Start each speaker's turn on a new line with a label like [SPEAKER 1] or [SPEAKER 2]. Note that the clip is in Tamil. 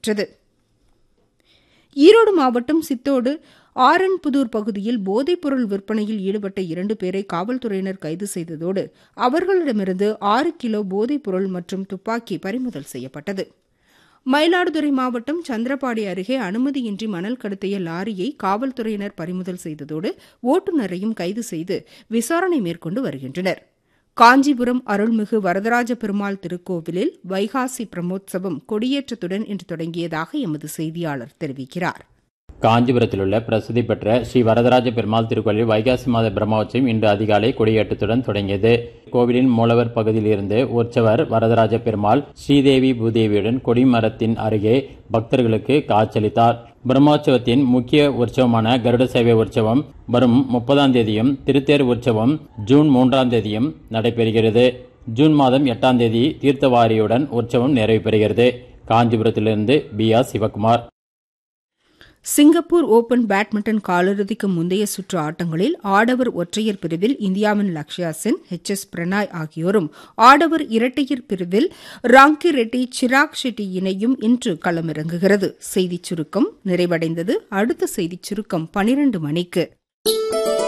[SPEAKER 1] நடைபெற்றது ஈரோடு மாவட்டம் சித்தோடு ஆரன்புதூர் பகுதியில் போதைப்பொருள் விற்பனையில் ஈடுபட்ட இரண்டு பேரை காவல்துறையினர் கைது செய்ததோடு அவர்களிடமிருந்து ஆறு கிலோ போதைப்பொருள் மற்றும் துப்பாக்கி பறிமுதல் செய்யப்பட்டது மயிலாடுதுறை மாவட்டம் சந்திரபாடி அருகே அனுமதியின்றி மணல் கடத்திய லாரியை காவல்துறையினர் பறிமுதல் செய்ததோடு ஓட்டுநரையும் கைது செய்து விசாரணை மேற்கொண்டு வருகின்றனர் காஞ்சிபுரம் அருள்மிகு வரதராஜ பெருமாள் திருக்கோவிலில் வைகாசி பிரமோற்சவம் கொடியேற்றத்துடன் இன்று தொடங்கியதாக எமது செய்தியாளர் தெரிவிக்கிறார்
[SPEAKER 2] காஞ்சிபுரத்தில் உள்ள பிரசித்தி பெற்ற ஸ்ரீ வரதராஜ பெருமாள் திருக்கோயிலில் வைகாசி மாத பிரம்மோற்சவம் இன்று அதிகாலை கொடியேற்றத்துடன் தொடங்கியது கோவிலின் மூலவர் பகுதியில் இருந்து உற்சவர் வரதராஜ பெருமாள் ஸ்ரீதேவி பூதேவியுடன் கொடிமரத்தின் அருகே பக்தர்களுக்கு காட்சியளித்தார் பிரம்மோற்சவத்தின் முக்கிய உற்சவமான கருட சேவை உற்சவம் வரும் முப்பதாம் தேதியும் திருத்தேர் உற்சவம் ஜூன் மூன்றாம் தேதியும் நடைபெறுகிறது ஜூன் மாதம் எட்டாம் தேதி தீர்த்தவாரியுடன் உற்சவம் நிறைவு பெறுகிறது காஞ்சிபுரத்திலிருந்து P R Sivakumar
[SPEAKER 1] Singapore open badminton காலிறுதிக்கு முந்தைய சுற்று ஆட்டங்களில் ஆடவர் ஒற்றையர் பிரிவில் இந்தியாவின் லக்ஷயா சென் எச் எஸ் பிரணாய் ஆகியோரும் ஆடவர் இரட்டையர் பிரிவில் ராங்கி ரெட்டி சிராக் ஷெட்டி இணையும் இன்று களமிறங்குகிறது செய்திச் சுருக்கம் நிறைவடைந்தது அடுத்த செய்திச் சுருக்கம் பனிரண்டு மணிக்கு